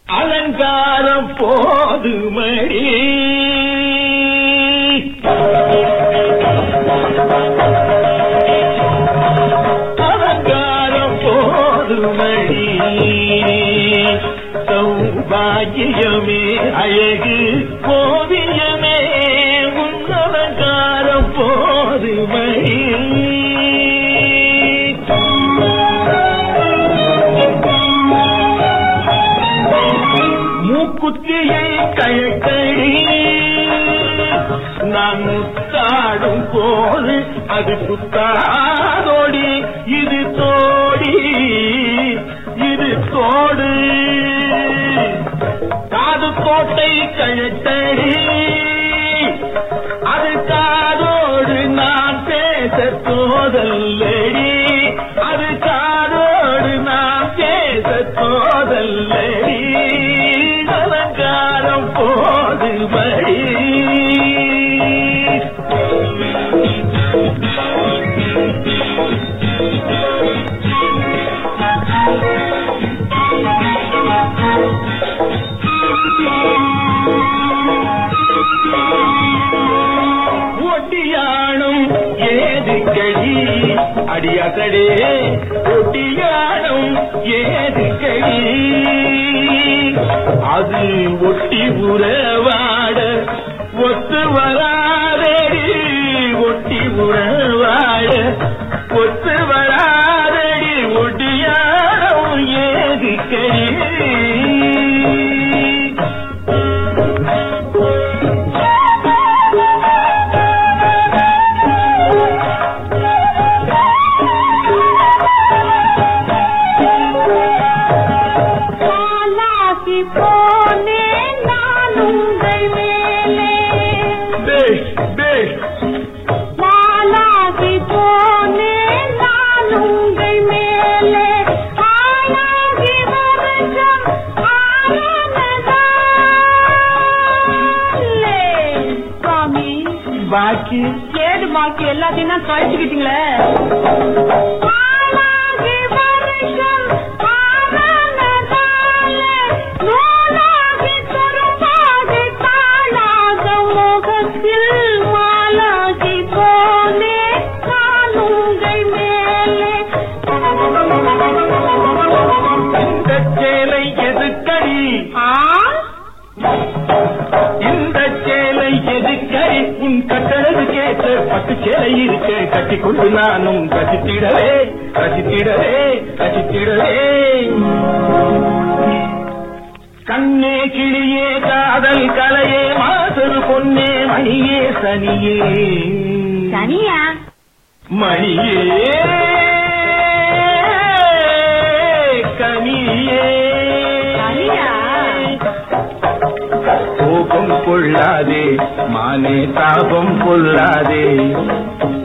அலங்காரம் போதுமடி அலங்காரம் போதுமடி சௌபாகியமே அழகு கோவியமே உன் அலங்காரம் போதுமடி மூக்குத்தியை கழக்கடி நான் முத்தாடும் போது அது குத்தாதோடி இது தோடி இது தோடு காது கோட்டை கழட்டடி அது காதோடு நான் பேச தோதல்லடி அது காதோடு நான் பேச தோதல்லடி அலங்காரம் போதுபடி ஒட்டியானும் ஏது கழி அடியாசடே ஒட்டியானும் ஏது கழி அது ஒட்டி உறவாட ஒத்து வராதடி ஒட்டி உறவாட ஒத்து வராதடி ஒட்டியானும் ஏது கழி பாலாகி போனேன் நான் உங்கள் மேலே பேஷ் பேஷ் பாலாகி போனேன் நான் உங்கள் மேலே ஆளாகி வருஷம் ஆனதாலே. சுவாமி பாக்கி ஏடு பாக்கி எல்லாத்தையும் தான் கழிச்சுக்கிட்டீங்களே ஆளாகி வருஷம் ஆனதாலே. நூலாகி துரும்பாகி தாழாத முகத்தில் மாலாகி போனேன் நான் உங்கள் மேலே இந்த சேலை எதுக்கடி ஆ இந்த சேலை எதுக்கடி உன் கட்டழகு கேட்ட பட்டு சேலை இருக்க கட்டிக்கொண்டு நானும் ரசித்திடவே ரசித்திடவே ரசித்திடவே கண்ணே கிளியே காதல் கலையே மாசரு பொன்னே மணியே சனியே சனியா மணியே கனியே சனியா கோபம் கொள்ளாதே மானே தாபம் கொள்ளாதே